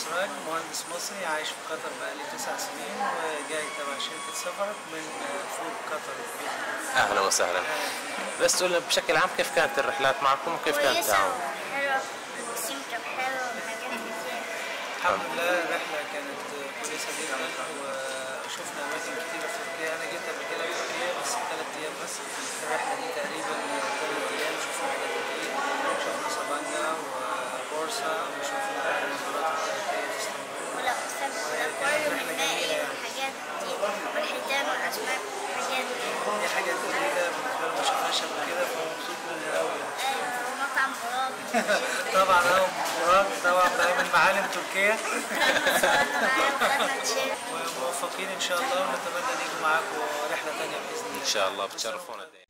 سراج مهندس مصري عايش في قطر بقالي تسع سنين وجاي تبع شركة سفر من فود قطر اهلا وسهلا بس تقول لنا بشكل عام كيف كانت الرحلات معكم وكيف كان كويسة التعاون؟ وحلوة واستمتع حلوة وحاجات كتير الحمد لله الرحلة كانت كويسة جدا وشفنا أماكن كتيرة في تركيا أنا جيت قبل كده في تركيا بس ثلاث أيام بس الرحلة دي تقريبا ثلاث أيام شفنا حاجات كتير شفنا سبانجا وبورصة وشفنا المزارات التاريخية في اسطنبول ولو أكثر الأكواريوم هنلاقي حاجات كتير والحيتان والأسماك حاجات دي حاجات جديدة بالنسبة لي ما شفناش قبل كده فمبسوط منها أوي أيوة ومطعم براك طبعا أهو مراد طبعا ده من معالم تركيا صورنا معاه وخدنا تيشيرت وموفقين إن شاء الله ونتمنى نيجي معاكم رحلة تانية بإذن الله ان شاء الله بتشرفونا دائما